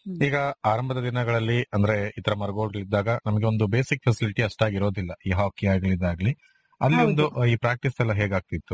ಹ್ಮ್. ಈಗ ಆರಂಭದ ದಿನಗಳಲ್ಲಿ ಅಂದ್ರೆ ಈ ತರ ಮರಗೋಡ್ಗಳಿದ್ದಾಗ ನಮಗೆ ಒಂದು ಬೇಸಿಕ್ ಫೆಸಿಲಿಟಿ ಅಷ್ಟಾಗಿರೋದಿಲ್ಲ ಈ ಹಾಕಿ ಆಗ್ಲಿದಾಗ್ಲಿ ಅಲ್ಲಿ ಒಂದು ಈ ಪ್ರಾಕ್ಟೀಸ್ ಎಲ್ಲ ಹೇಗಾಗ್ತಿತ್ತು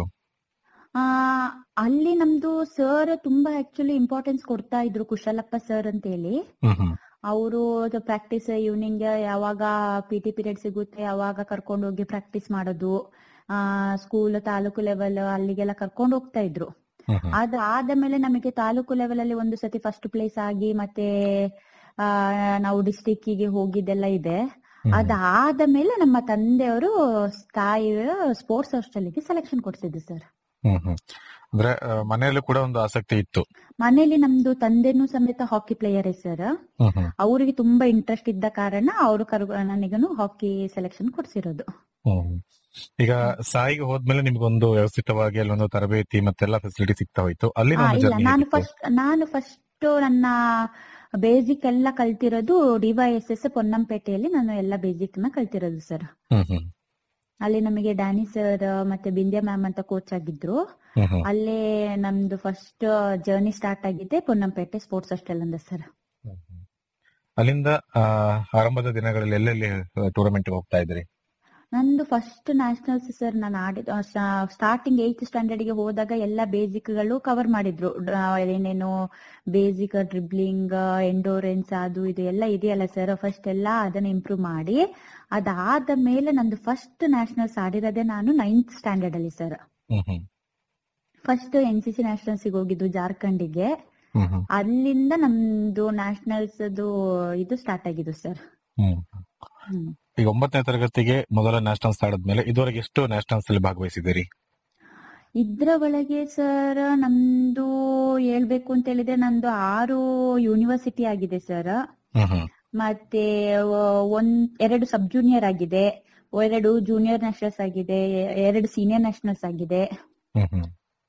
ಆ ಅಲ್ಲಿ ನಮ್ದು ಸರ್ ತುಂಬಾ ಆಕ್ಚುಲಿ ಇಂಪಾರ್ಟೆನ್ಸ್ ಕೊಡ್ತಾ ಇದ್ರು ಕುಶಲಪ್ಪ ಸರ್ ಅಂತ ಹೇಳಿ ಹ್ಮ್ ಹ್ಮ್ ಅವರು ಪ್ರಾಕ್ಟೀಸ್ ಈವ್ನಿಂಗ್ ಯಾವಾಗ ಪಿ ಟಿ ಪೀರಿಯಡ್ ಸಿಗುತ್ತೆ ಯಾವಾಗ ಕರ್ಕೊಂಡು ಹೋಗಿ ಪ್ರಾಕ್ಟೀಸ್ ಮಾಡೋದು ಆ ಸ್ಕೂಲ್ ತಾಲೂಕು ಲೆವೆಲ್ ಅಲ್ಲಿಗೆಲ್ಲ ಕರ್ಕೊಂಡು ಹೋಗ್ತಾ ಇದ್ರು ಹ್ಮ್ ಹ್ಮ್ ಅದಾದ ಮೇಲೆ ನಮಗೆ ತಾಲೂಕು ಲೆವೆಲ್ ಅಲ್ಲಿ ಒಂದು ಸತಿ ಫಸ್ಟ್ ಪ್ಲೇಸ್ ಆಗಿ ಮತ್ತೆ ಆ ನಾವು ಡಿಸ್ಟಿಕ್ ಗೆ ಹೋಗಿದ್ದೆಲ್ಲ ಇದೆ ಹ್ಮ್. ಅದಾದ ಮೇಲೆ ನಮ್ಮ ತಂದೆಯವರು ತಾಯಿ ಸ್ಪೋರ್ಟ್ಸ್ ಹಾಸ್ಟೆಲ್ಗೆ ಸೆಲೆಕ್ಷನ್ ಕೊಡ್ಸಿದ್ರು ಸರ್ ಹ್ಮ್ ಹ್ಮ್ ಅಂದ್ರೆ ಆ, ಮನೆಯಲ್ಲೂ ಕೂಡ ಒಂದು ಆಸಕ್ತಿ ಇತ್ತು ಮನೇಲಿ ನಮ್ದು ತಂದೆನೂ ಸಮೇತ ಹಾಕಿ ಪ್ಲೇಯರೇ ಸರ್ ಹ್ಮ್ ಹ್ಮ್ ಅವರಿಗೆ ತುಂಬಾ ಇಂಟ್ರೆಸ್ಟ್ ಇದ್ದ ಕಾರಣ ಅವರು ಕರ್ ನನಗನು ಹಾಕಿ ಸೆಲೆಕ್ಷನ್ ಕೊಡ್ಸಿರೋದು ಹ್ಮ್. ಈಗ ಸಾಯಿಗೆ ಹೋದ್ಮೇಲೆ ನಿಮ್ಗೊಂದು ವ್ಯವಸ್ಥಿತವಾಗಿ ಅಲ್ಲೊಂದು ತರಬೇತಿ ಮತ್ತೆಲ್ಲ ಫೆಸಿಲಿಟಿ ಸಿಗ್ತಾ ಹೋಯ್ತು ಅಲ್ಲಿ ಆ, ಇಲ್ಲ ಜರ್ನಿ ನಾನು ಫಸ್ಟ್ ನಾನು ಫಸ್ಟ್ ನನ್ನ ಬೇಸಿಕ್ ಎಲ್ಲ ಕಲ್ತಿರೋದು ಡಿವೈಎಸ್ ಎಸ್ ಪೊನ್ನಂಪೇಟೆಯಲ್ಲಿ ನಾನು ಎಲ್ಲ ಬೇಸಿಕ್ ನ ಕಲ್ತಿರೋದು ಸರ್ ಹ್ಮ್ ಹ್ಮ್ ಅಲ್ಲಿ ನಮಗೆ ಡ್ಯಾನಿ ಸರ್ ಮತ್ತೆ ಬಿಂದ್ಯಾ ಮ್ಯಾಮ್ ಅಂತ ಕೋಚ್ ಆಗಿದ್ರು ಹ್ಮ್ ಹ್ಮ್ ಅಲ್ಲೇ ನಮ್ದು ಫಸ್ಟ್ ಜರ್ನಿ ಸ್ಟಾರ್ಟ್ ಆಗಿದೆ ಪೊನ್ನಂಪೇಟೆ ಸ್ಪೋರ್ಟ್ಸ್ ಹಾಸ್ಟೆಲ್ ಅಂದ ಸರ್ ಹ್ಮ್ ಹ್ಮ್. ಅಲ್ಲಿಂದ ಆ, ಆರಂಭದ ದಿನಗಳಲ್ಲಿ ಎಲ್ಲೆಲ್ಲಿ ಟೂರ್ನಮೆಂಟ್ ಹೋಗ್ತಾ ಇದ್ರಿ ನಂದು ಫಸ್ಟ್ ನ್ಯಾಷನಲ್ಸ್ ಸರ್ ನಾನು ಆಡಿದ ಸ್ಟಾರ್ಟಿಂಗ್ ಏಯ್ತ್ ಸ್ಟ್ಯಾಂಡರ್ಡ್ ಗೆ ಹೋದಾಗ ಎಲ್ಲ ಬೇಸಿಕ್ ಗಳು ಕವರ್ ಮಾಡಿದ್ರು ಡ್ರ- ಏನೇನು ಬೇಸಿಕ್ ಡ್ರಿಬ್ಲಿಂಗ್ ಎಂಡೋರೆನ್ಸ್ ಅದು ಇದು ಎಲ್ಲ ಇದೆಯಲ್ಲ ಸರ್ ಫಸ್ಟ್ ಎಲ್ಲ ಅದನ್ನ ಇಂಪ್ರೂವ್ ಮಾಡಿ ಅದಾದ ಮೇಲೆ ನಂದು ಫಸ್ಟ್ ನ್ಯಾಷನಲ್ಸ್ ಆಡಿರೋದೇ ನಾನು ನೈನ್ತ್ ಸ್ಟ್ಯಾಂಡರ್ಡ್ ಅಲ್ಲಿ sir hmm hmm first N C C nationals ಹೋಗಿದ್ದು ಜಾರ್ಖಂಡಿಗೆ ಹ್ಮ್ ಹ್ಮ್ ಅಲ್ಲಿಂದ ನಮ್ದು ನ್ಯಾಷನಲ್ಸ್ ಇದು ಸ್ಟಾರ್ಟ್ ಆಗಿದ್ದು ಸರ್ ಹ್ಮ್ ಹ್ಮ್ ಈಗ ಒಂಬತ್ತನೇ ತರಗತಿಗೆ ಮೊದಲ ನ್ಯಾಷನಲ್ಸ್ ಆಡಿದ್ಮೇಲೆ ಇದುವರೆಗೆ ಎಷ್ಟು ನ್ಯಾಷನಲ್ಸ್ ಅಲ್ಲಿ ಭಾಗವಹಿಸಿದ್ದೀರಿ ಇದ್ರ ಒಳಗೆ ಸರ್ ನಮ್ದು ಹೇಳ್ಬೇಕು ಅಂತ ಹೇಳಿದ್ರೆ ನಂದು ಆರು ಯೂನಿವರ್ಸಿಟಿ ಆಗಿದೆ ಸರ್ ಹ್ಮ್ ಹ್ಮ್ ಮತ್ತೆ ಒ- ಒಂದ್ ಎರಡು ಸಬ್ ಜೂನಿಯರ್ ಆಗಿದೆ ಎರಡು ಜೂನಿಯರ್ ನ್ಯಾಷನಲ್ಸ್ ಆಗಿದೆ ಎ- ಎರಡು ಸೀನಿಯರ್ ನ್ಯಾಷನಲ್ಸ್ ಆಗಿದೆ ಹ್ಮ್ ಹ್ಮ್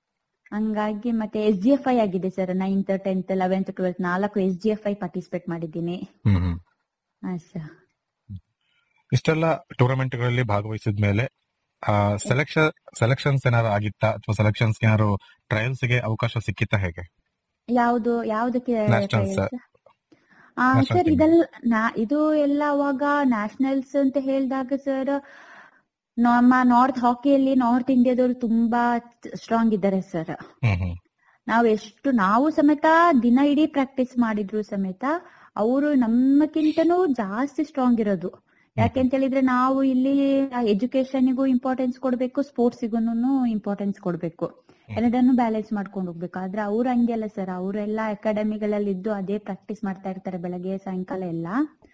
ಹಂಗಾಗಿ ಮತ್ತೆ ಎಸ್ ಜಿ ಎಫ್ ಐ ಆಗಿದೆ sir ninth tenth eleventh twelfth ನಾಲ್ಕು S G F I participate ಮಾಡಿದ್ದೀನಿ ಹ್ಮ್ ಹ್ಮ್ ಹಾ ಸರ್ ಇಷ್ಟೆಲ್ಲ ಟೂರ್ನಮೆಂಟ್ ಗಳಲ್ಲಿ ಭಾಗವಹಿಸಿದ ಮೇಲೆ ಸೆಲೆಕ್ಷನ್ ಸೆಲೆಕ್ಷನ್ಸ್ ಏನಾರು ಆಗಿತ್ತಾ ಅಥವಾ ಸೆಲೆಕ್ಷನ್ಸ್ ಏನಾರು ಟ್ರಯಲ್ಸ್ ಗೆ ಅವಕಾಶ ಸಿಕ್ಕಿತ್ತಾ ಹೇಗೆ ಯಾವ್ದು ಯಾವ್ದಕ್ಕೆ Nationals, trials? ಆ National ಸರ್ team. ಇದೆಲ್ಲ ನಾ- ಇದು ಎಲ್ಲ ಅವಾಗ ನ್ಯಾಷನಲ್ಸ್ ಅಂತ ಹೇಳಿದಾಗ ಸರ್ ನಮ್ಮ ನಾರ್ತ್ ಹಾಕಿಯಲ್ಲಿ ನಾರ್ತ್ ಇಂಡಿಯಾದವರು ತುಂಬಾ ಸ್ಟ್ರಾಂಗ್ ಇದ್ದಾರೆ ಸರ್ ಹ್ಮ್ ಹ್ಮ್ ನಾವು ಎಷ್ಟು ನಾವು ಸಮೇತ ದಿನ ಇಡೀ ಪ್ರಾಕ್ಟೀಸ್ ಮಾಡಿದ್ರು ಸಮೇತ ಅವರು ನಮ್ಮಕ್ಕಿಂತನೂ ಜಾಸ್ತಿ ಸ್ಟ್ರಾಂಗ್ ಇರೋದು ಯಾಕೆಂತ ಹೇಳಿದ್ರೆ ನಾವು ಇಲ್ಲಿ ಎಜುಕೇಶನ್ಗೂ ಇಂಪಾರ್ಟೆನ್ಸ್ ಕೊಡ್ಬೇಕು ಸ್ಪೋರ್ಟ್ಸಿಗೂ ಇಂಪಾರ್ಟೆನ್ಸ್ ಕೊಡ್ಬೇಕು ಎರಡನ್ನು ಬ್ಯಾಲೆನ್ಸ್ ಮಾಡ್ಕೊಂಡು ಹೋಗ್ಬೇಕು ಆದ್ರೆ ಅವ್ರು ಹಂಗೆಲ್ಲ ಸರ್ ಅವರೆಲ್ಲ ಅಕಾಡೆಮಿಗಳಲ್ಲಿ ಇದ್ದು ಅದೇ ಪ್ರಾಕ್ಟೀಸ್ ಮಾಡ್ತಾ ಇರ್ತಾರೆ ಬೆಳಗ್ಗೆ ಸಾಯಂಕಾಲ ಎಲ್ಲ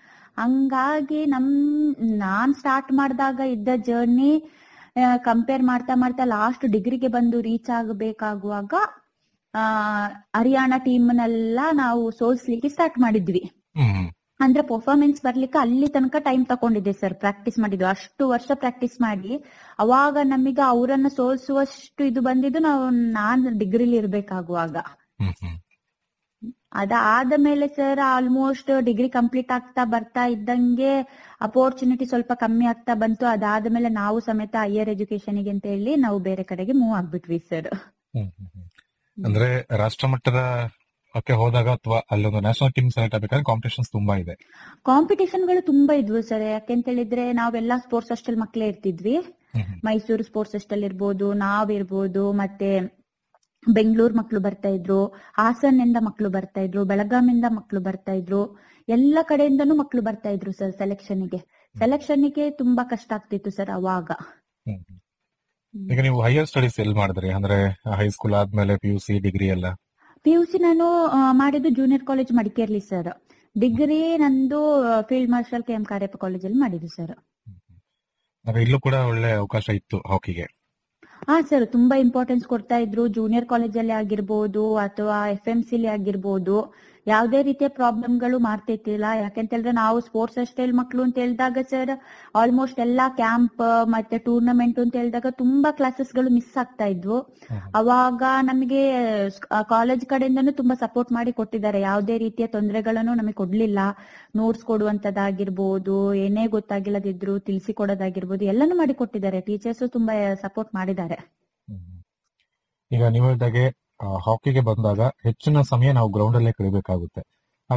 ಹಂಗಾಗಿ ನಮ್ ನಾನ್ ಸ್ಟಾರ್ಟ್ ಮಾಡಿದಾಗ ಇದ್ದ ಜರ್ನಿ ಕಂಪೇರ್ ಮಾಡ್ತಾ ಮಾಡ್ತಾ ಲಾಸ್ಟ್ ಡಿಗ್ರಿಗೆ ಬಂದು ರೀಚ್ ಆಗಬೇಕಾಗುವಾಗ ಆ ಹರಿಯಾಣ ಟೀಮ್ನೆಲ್ಲ ನಾವು ಸೋಲ್ಸ್ಲಿಕ್ಕೆ ಸ್ಟಾರ್ಟ್ ಮಾಡಿದ್ವಿ ಹ್ಮ್ ಹ್ಮ್ ಅಂದ್ರೆ ಪರ್ಫಾರ್ಮೆನ್ಸ್ ಬರ್ಲಿಕ್ಕೆ ಅಲ್ಲಿ ತನಕ ಟೈಮ್ ತಕೊಂಡಿದೆ ಸರ್ ಪ್ರಾಕ್ಟೀಸ್ ಮಾಡಿದ್ದು ಅಷ್ಟು ವರ್ಷ ಪ್ರಾಕ್ಟೀಸ್ ಮಾಡಿ ಅವಾಗ ನಮಗೆ ಅವರನ್ನ ಸೋಲ್ಸುವಷ್ಟು ಇದು ಬಂದಿದ್ದು ನಾವು ನಾನ್ ಡಿಗ್ರಿಲಿ ಇರ್ಬೇಕಾಗುವಾಗ ಹ್ಮ್ ಹ್ಮ್ ಅದಾದ ಮೇಲೆ ಸರ್ ಆಲ್ಮೋಸ್ಟ್ ಡಿಗ್ರಿ ಕಂಪ್ಲೀಟ್ ಆಗ್ತಾ ಬರ್ತಾ ಇದ್ದಂಗೆ ಅಪೋರ್ಚುನಿಟಿ ಸ್ವಲ್ಪ ಕಮ್ಮಿ ಆಗ್ತಾ ಬಂತು ಅದಾದ ಮೇಲೆ ನಾವು ಸಮೇತ ಹೈಯರ್ ಎಜುಕೇಶನ್ಗೆ ಅಂತ ಹೇಳಿ ನಾವು ಬೇರೆ ಕಡೆಗೆ ಮೂವ್ ಆಗ್ಬಿಟ್ವಿ ಸರ್ ಹ್ಮ್ ಹ್ಮ್ ಹ್ಮ್. ಅಂದ್ರೆ ರಾಷ್ಟ್ರ ಮಟ್ಟದ ಕ್ಕೆ ಹೋದಾಗ ಅಥವಾ ಅಲ್ಲೊಂದು ನ್ಯಾಷನಲ್ ಟೀಮ್ ಸೆಲೆಕ್ಟ್ ಆಗ್ಬೇಕಾದ್ರೆ ಕಾಂಪಿಟೇಷನ್ಸ್ ತುಂಬಾ ಇದೆ ಕಾಂಪಿಟೇಷನ್ ಗಳು ತುಂಬಾ ಇದ್ವು ಸರ್ ಯಾಕೆಂತ ಹೇಳಿದ್ರೆ ನಾವೆಲ್ಲ ಸ್ಪೋರ್ಟ್ಸ್ ಹಾಸ್ಟೆಲ್ ಮಕ್ಕಳೇ ಇರ್ತಿದ್ವಿ hmm hmm. Mysuru sports hostel ಇರ್ಬೋದು ನಾವಿರ್ಬೋದು ಮತ್ತೆ ಬೆಂಗಳೂರು ಮಕ್ಕಳು ಬರ್ತಾ ಇದ್ರು ಹಾಸನ್ನಿಂದ ಮಕ್ಕಳು ಬರ್ತಾ ಇದ್ರು ಬೆಳಗಾಮಿಂದ ಮಕ್ಕಳು ಬರ್ತಾ ಇದ್ರು ಎಲ್ಲ ಕಡೆಯಿಂದನೂ ಮಕ್ಕಳು ಬರ್ತಾ ಇದ್ರು ಸರ್ ಸೆಲೆಕ್ಷನ್ಗೆ ಸೆಲೆಕ್ಷನ್ಗೆ ತುಂಬಾ ಕಷ್ಟ ಆಗ್ತಿತ್ತು ಸರ್ ಅವಾಗ ಹ್ಮ್ ಹ್ಮ್. ಈಗ ನೀವು ಹೈಯರ್ ಸ್ಟಡೀಸ್ ಎಲ್ಲಿ ಮಾಡಿದ್ರಿ ಅಂದ್ರೆ ಹೈಸ್ಕೂಲ್ ಆದ್ಮೇಲೆ ಪಿ ಯು ಸಿ ಡಿಗ್ರಿ ಎಲ್ಲ ಪಿ ಯು ಸಿ ನಾನು ಆ, ಮಾಡಿದ್ದು ಜೂನಿಯರ್ ಕಾಲೇಜ್ ಮಡಿಕೇರ್ಲಿ ಸರ್ ಡಿಗ್ರಿ ನಂದು field marshal K M Cariappa ಕಾಲೇಜಲ್ಲಿ ಮಾಡಿದ್ದು ಸರ್ ಅಂದ್ರೆ ಇಲ್ಲೂ ಕೂಡ ಒಳ್ಳೆ ಅವಕಾಶ ಇತ್ತು ಹಾಕಿಗೆ ಹಾ ಸರ್ ತುಂಬಾ ಇಂಪಾರ್ಟೆನ್ಸ್ ಕೊಡ್ತಾ ಇದ್ರು ಜೂನಿಯರ್ ಕಾಲೇಜಲ್ಲಿ ಆಗಿರ್ಬೋದು ಅಥವಾ ಎಫ್ ಎಂ ಸಿಲಿ ಆಗಿರ್ಬೋದು ಯಾವುದೇ ರೀತಿಯ ಪ್ರಾಬ್ಲಮ್ಗಳು ಮಾಡ್ತಿರ್ತಿಲ್ಲ ಯಾಕೆಂತ ಹೇಳಿದ್ರೆ ನಾವು ಸ್ಪೋರ್ಟ್ಸ್ ಹಾಸ್ಟೆಲ್ ಮಕ್ಕಳು ಅಂತ ಹೇಳಿದಾಗ ಸರ್ ಆಲ್ಮೋಸ್ಟ್ ಎಲ್ಲಾ ಕ್ಯಾಂಪ್ ಮತ್ತೆ ಟೂರ್ನಮೆಂಟ್ ಅಂತ ಹೇಳಿದಾಗ ತುಂಬಾ ಕ್ಲಾಸಸ್ ಗಳು ಮಿಸ್ ಆಗ್ತಾ ಇದ್ವು ಅವಾಗ ನಮಗೆ ಕಾಲೇಜ್ ಕಡೆಯಿಂದನೂ ತುಂಬಾ ಸಪೋರ್ಟ್ ಮಾಡಿ ಕೊಟ್ಟಿದ್ದಾರೆ ಯಾವುದೇ ರೀತಿಯ ತೊಂದರೆಗಳನ್ನು ನಮಗೆ ಕೊಡ್ಲಿಲ್ಲ ನೋಟ್ಸ್ ಕೊಡುವಂತದ್ದಾಗಿರ್ಬೋದು ಏನೇ ಗೊತ್ತಾಗಿಲ್ಲದಿದ್ರು ತಿಳಿಸಿ ಕೊಡೋದಾಗಿರ್ಬೋದು ಎಲ್ಲಾನು ಮಾಡಿ ಕೊಟ್ಟಿದ್ದಾರೆ ಟೀಚರ್ಸ್ ತುಂಬಾ ಸಪೋರ್ಟ್ ಮಾಡಿದ್ದಾರೆ ಈಗ ನೀವು ಹೇಳಿದಾಗೆ ಹಾಕಿಗೆ ಬಂದಾಗ ಹೆಚ್ಚಿನ ಸಮಯ ನಾವು ಗ್ರೌಂಡ್ ಅಲ್ಲೇ ಕಳಿಬೇಕಾಗುತ್ತೆ